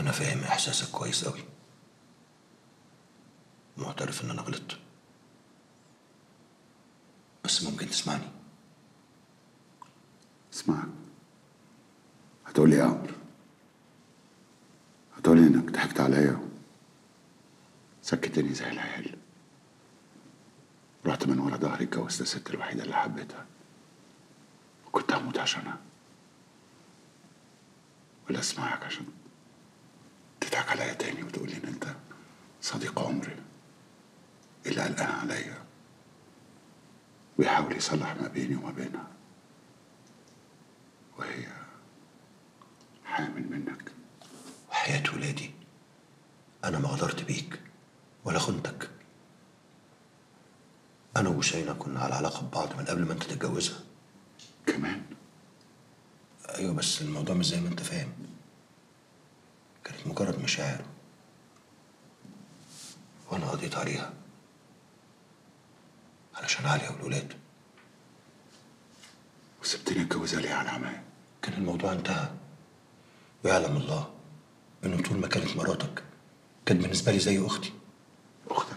أنا فاهم إحساسك كويس أوي معترف إن أنا غلطت بس ممكن تسمعني اسمعك هتقولي ايه يا عمرو هتقولي انك ضحكت عليا سكتني زي العيال رحت من ورا ظهري اتجوزت الست الوحيدة اللي حبيتها وكنت هموت عشانها ولا اسمعك عشان تضحك عليا تاني وتقولي ان انت صديق عمري اللي قلقان عليا ويحاول يصلح ما بيني وما بينها وهي حامل منك وحياة ولادي أنا ما غدرت بيك ولا خنتك أنا وشينا كنا على علاقة ببعض من قبل ما أنت تتجوزها كمان أيوة بس الموضوع مش زي ما أنت فاهم كانت مجرد مشاعر وأنا قضيت عليها علشان عليا والولاد وسبتني اتجوزها ليه على عماية كان الموضوع انتهى ويعلم الله إنه طول ما كانت مراتك كانت بالنسبة لي زي أختي اختك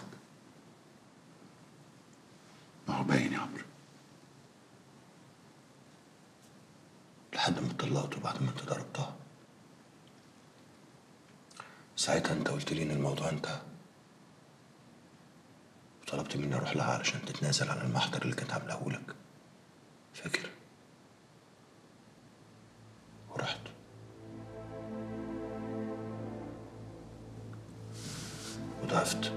ما هو باين يا عمرو لحد ما اتطلقت وبعد ما انت ضربتها ساعتها انت قلت لي ان الموضوع انتهى وطلبت مني اروح لها علشان تتنازل عن المحضر اللي كانت عاملاه لك فاكر ورحت وضعفت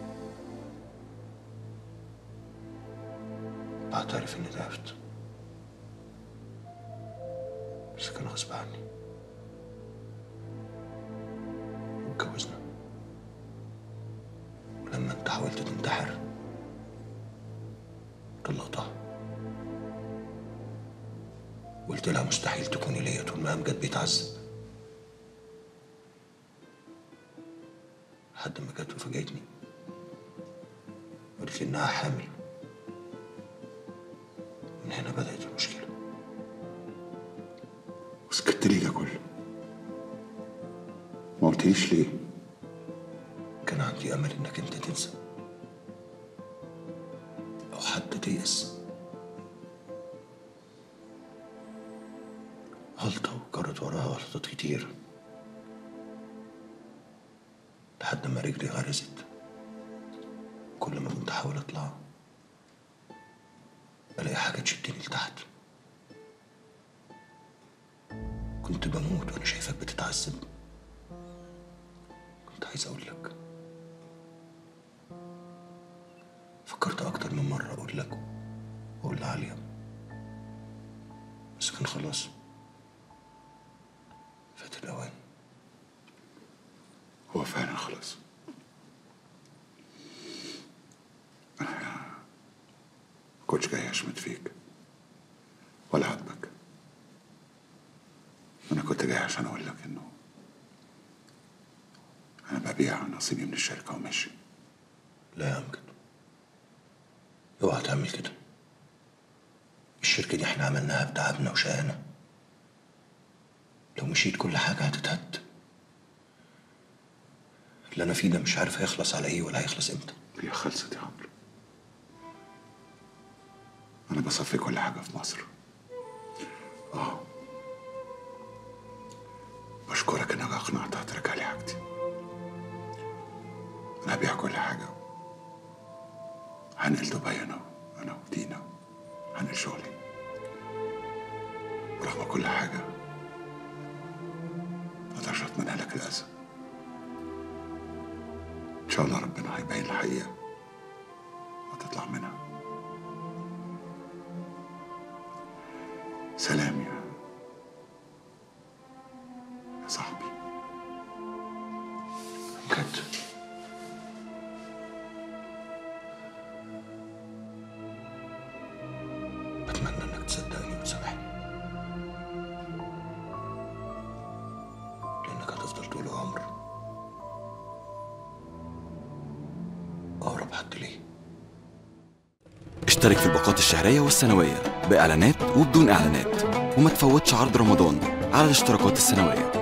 بعترف اني ضعفت بس كان غصب عني واتجوزنا ولما انت حاولت تنتحر طلقتها قلت لها مستحيل تكوني ليا طول ما امجد بيتعذب لحد ما جت وفاجأتني قالت لي انها حامل من هنا بدأت المشكلة وسكت لي ده كله ما قلتليش ليه كان عندي امل انك انت تنسى او حتى تيأس غلطة وكرت وراها غلطات كتير لحد ما رجلي غرزت كل ما كنت احاول اطلع الاقي حاجة تشدني لتحت كنت بموت وانا شايفك بتتعذب كنت عايز اقول لك فكرت اكتر من مرة اقول لك واقول لعليا بس كان خلاص فات الاوان هو فعلا خلاص انا كنتش جاي اشمت فيك ولا عاتبك انا كنت جاي عشان اقول لك انه انا ببيع نصيبي من الشركه وماشي لا يا امجد اوعى تعمل كده الشركة دي احنا عملناها بتعبنا وشقانا لو مشيت كل حاجة هتتهد اللي انا فيه ده مش عارف هيخلص على ايه ولا هيخلص امتى هي خلصت يا عمرو انا بصفي كل حاجه في مصر اه بشكرك انك اقنعتها ترجع لي حاجتي انا هبيع كل حاجه هنقل دبي انا انا ودينا هنقل شغلي ورغم كل حاجه مقدرش اتمنى لك الاذى ان شاء الله ربنا هيبين الحقيقه وتطلع منها سلام يا يا صاحبي بجد بتمنى انك تصدقني وتسامحني لانك هتفضل طول العمر اقرب حد ليه اشترك في الباقات الشهرية والسنوية بإعلانات وبدون إعلانات وما تفوتش عرض رمضان على الاشتراكات السنوية